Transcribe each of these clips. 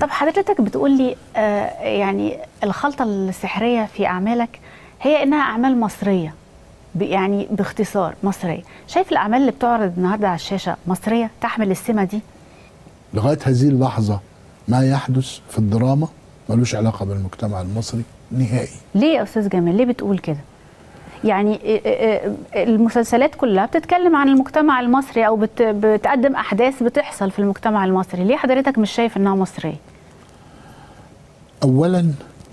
طب حضرتك بتقول لي آه يعني الخلطه السحريه في اعمالك هي انها اعمال مصريه ب- يعني باختصار مصريه شايف الاعمال اللي بتعرض النهارده على الشاشه مصريه تحمل السمه دي لغايه هذه اللحظه ما يحدث في الدراما ملوش علاقه بالمجتمع المصري نهائي ليه يا استاذ جمال ليه بتقول كده يعني آه، آه، آه، المسلسلات كلها بتتكلم عن المجتمع المصري او بت بتقدم احداث بتحصل في المجتمع المصري ليه حضرتك مش شايف انها مصريه اولا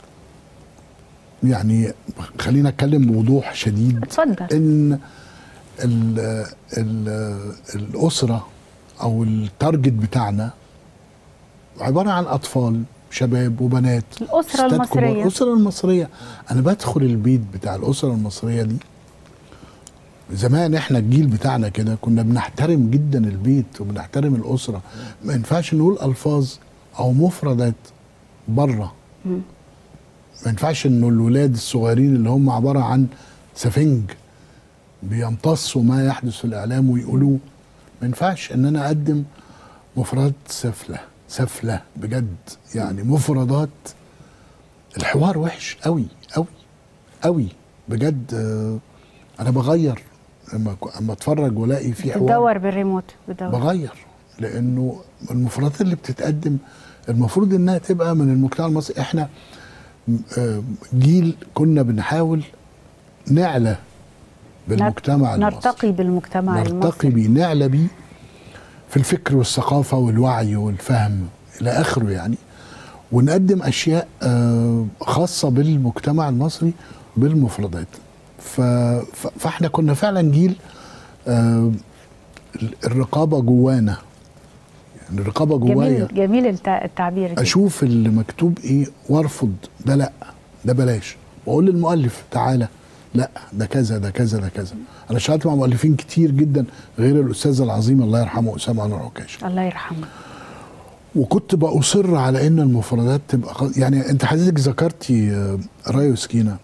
يعني خلينا اتكلم بوضوح شديد اتفضل ان ال ال الاسره او التارجت بتاعنا عباره عن اطفال شباب وبنات الأسرة ستات كبار. المصرية. الاسره المصريه انا بدخل البيت بتاع الاسره المصريه دي زمان احنا الجيل بتاعنا كده كنا بنحترم جدا البيت وبنحترم الاسره ما ينفعش نقول الفاظ او مفردات بره ما ينفعش انه الولاد الصغيرين اللي هم عباره عن سفنج بيمتصوا ما يحدث في الاعلام ويقولوه ما ينفعش ان انا اقدم مفردات سفله سفله بجد يعني مفردات الحوار وحش قوي قوي قوي بجد آه، انا بغير لما اما اتفرج والاقي في حوار بتدور بالريموت بتدور بغير لانه المفردات اللي بتتقدم المفروض انها تبقى من المجتمع المصري احنا م- آه، جيل كنا بنحاول نعلى بالمجتمع المصري نرتقي بالمجتمع نرتقي المصري بيه نعلى بيه في الفكر والثقافة والوعي والفهم إلى آخره يعني ونقدم أشياء آه، خاصة بالمجتمع المصري بالمفردات ف... ف... فاحنا كنا فعلا جيل آه، الرقابة جوانا يعني الرقابة جوايا جميل جميل الت- التعبير دي اشوف اللي مكتوب ايه وارفض ده لا ده بلاش واقول للمؤلف تعالى لا ده كذا ده كذا ده كذا انا اشتغلت مع مؤلفين كتير جدا غير الاستاذ العظيم الله يرحمه اسامه انور عكاش الله يرحمه وكنت باصر على ان المفردات تبقى خ- يعني انت حضرتك ذكرتي آه، رايو سكينه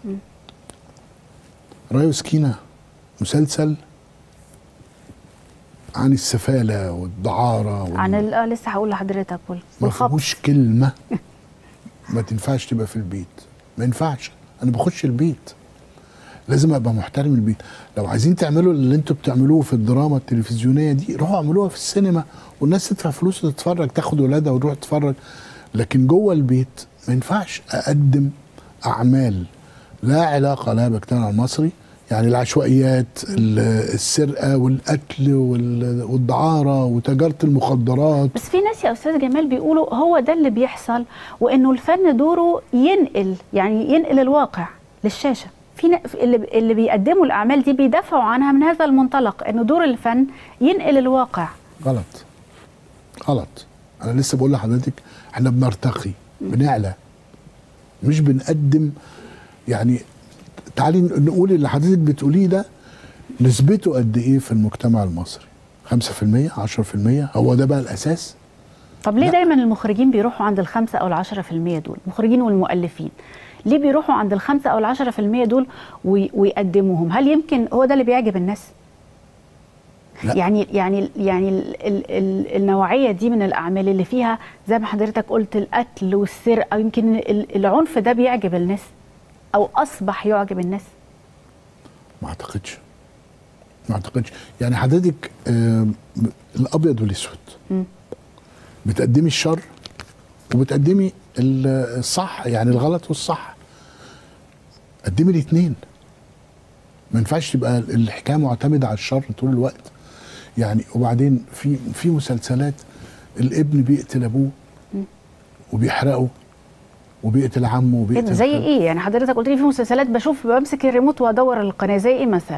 رايو سكينه مسلسل عن السفاله والدعاره وال... عن ال- آه لسه هقول لحضرتك وال- ما والخبط فيهوش كلمه ما تنفعش تبقى في البيت ما ينفعش انا بخش البيت لازم ابقى محترم البيت لو عايزين تعملوا اللي انتوا بتعملوه في الدراما التلفزيونيه دي روحوا اعملوها في السينما والناس تدفع فلوس وتتفرج تاخد ولادها وتروح تتفرج لكن جوه البيت ما ينفعش اقدم اعمال لا علاقه لها بالمجتمع المصري يعني العشوائيات ال- السرقه والقتل وال- والدعاره وتجاره المخدرات بس في ناس يا استاذ جمال بيقولوا هو ده اللي بيحصل وانه الفن دوره ينقل يعني ينقل الواقع للشاشه في نا- اللي اللي بيقدموا الاعمال دي بيدافعوا عنها من هذا المنطلق انه دور الفن ينقل الواقع غلط غلط انا لسه بقول لحضرتك احنا بنرتقي بنعلى مش بنقدم يعني تعالي نقول اللي حضرتك بتقوليه ده نسبته قد ايه في المجتمع المصري 5% 10% هو ده بقى الاساس طب ليه لا. دايما المخرجين بيروحوا عند الخمسة أو العشرة في المية دول المخرجين والمؤلفين ليه بيروحوا عند الخمسة أو العشرة في المية دول وي- ويقدموهم هل يمكن هو ده اللي بيعجب الناس لا. يعني يعني يعني ال ال ال النوعية دي من الأعمال اللي فيها زي ما حضرتك قلت القتل والسرقة يمكن ال- العنف ده بيعجب الناس أو أصبح يعجب الناس ما اعتقدش ما اعتقدش يعني حضرتك آه الابيض والاسود مم. بتقدمي الشر وبتقدمي ال- الصح يعني الغلط والصح قدمي الاثنين ما ينفعش تبقى الحكايه معتمده على الشر طول الوقت يعني وبعدين في في مسلسلات الابن بيقتل ابوه وبيحرقه وبيقتل عمه إيه وبيقتل ده؟ زي خاله. إيه يعني حضرتك قلت لي في مسلسلات بشوف بمسك الريموت وأدور القناة زي إيه مثلا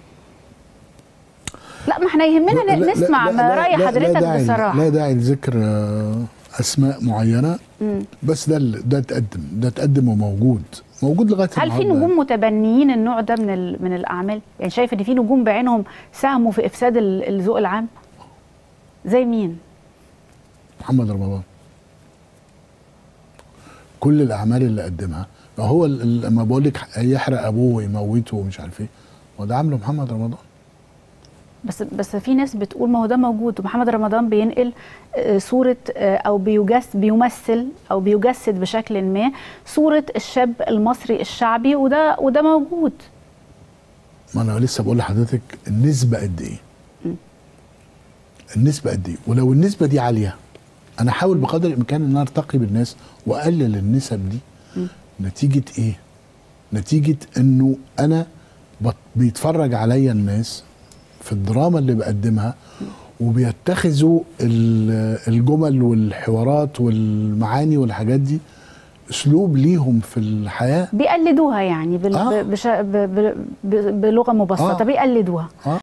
لا ما احنا يهمنا لا- لا- نسمع لا- لا- رأي لا- لا حضرتك داعي- بصراحة لا داعي لذكر آه، اسماء معينه مم. بس ده ال- ده اتقدم ده اتقدم وموجود موجود لغايه هل في النهاردة نجوم متبنيين النوع ده من ال- من الاعمال يعني شايف ان في نجوم بعينهم ساهموا في افساد ال- الذوق العام زي مين محمد رمضان كل الاعمال اللي قدمها ما هو ال- ال- لما بقول لك يحرق ابوه ويموته ومش عارف ايه هو ده عامله محمد رمضان بس بس في ناس بتقول ما هو ده موجود ومحمد رمضان بينقل آه، صوره آه، او بيجس بيمثل او بيجسد بشكل ما صوره الشاب المصري الشعبي وده وده موجود ما انا لسه بقول لحضرتك النسبه قد ايه النسبه قد ايه ولو النسبه دي عاليه انا احاول بقدر الامكان ان انا ارتقي بالناس واقلل النسب دي نتيجه ايه نتيجه انه انا بت- بيتفرج عليا الناس في الدراما اللي بقدمها وبيتخذوا ال- الجمل والحوارات والمعاني والحاجات دي اسلوب ليهم في الحياه بيقلدوها يعني بال... آه. بش... ب... ب... ب... بلغه مبسطه آه. بيقلدوها اه